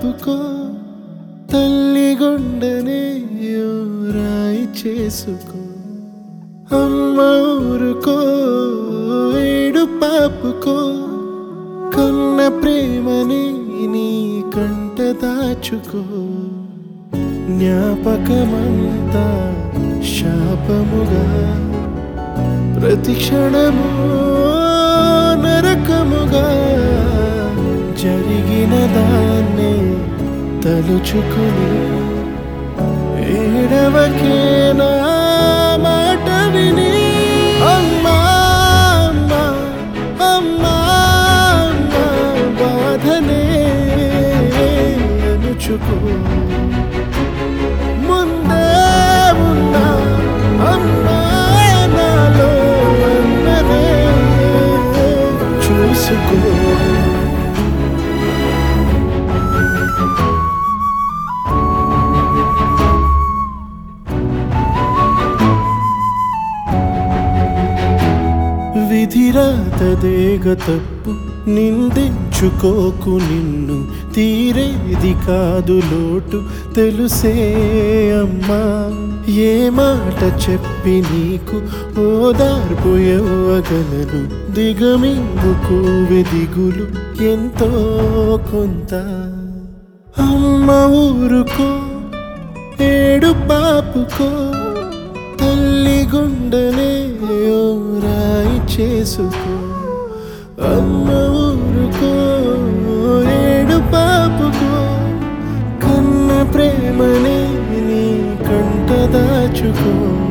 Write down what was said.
పాపుకో తల్లి గుండెనే రాయి చేసుకో అమ్మ ఊరుకో ఏడు పాపుకో కన్న ప్రేమని నీ కంట దాచుకో జ్ఞాపకమంతా శాపముగా ప్రతి క్షణము నరకముగా జరిగిన దాన్ని తలుచుకుని ఏడవకే నా మాట విని అమ్మా అమ్మా అమ్మా అమ్మా బాధనే అణుచుకో ముందే ఉన్నా అమ్మా నాలో అన్నదే చూసుకో విధిరాతదేగ తప్పు నిందించుకోకు నిన్ను తీరేది కాదు లోటు తెలుసే అమ్మా ఏ మాట చెప్పి నీకు ఓదార్పు ఇవ్వగలను దిగమింగుకు వెదిగులు ఎంతో కొంత అమ్మ ఊరుకో ఏడు పాపుకో తల్లి గుండెనే ఓ రాయి చేసుకో అమ్మ ఊరుకో ఏడు పాపుకో కన్న ప్రేమనే నీ కంట దాచుకో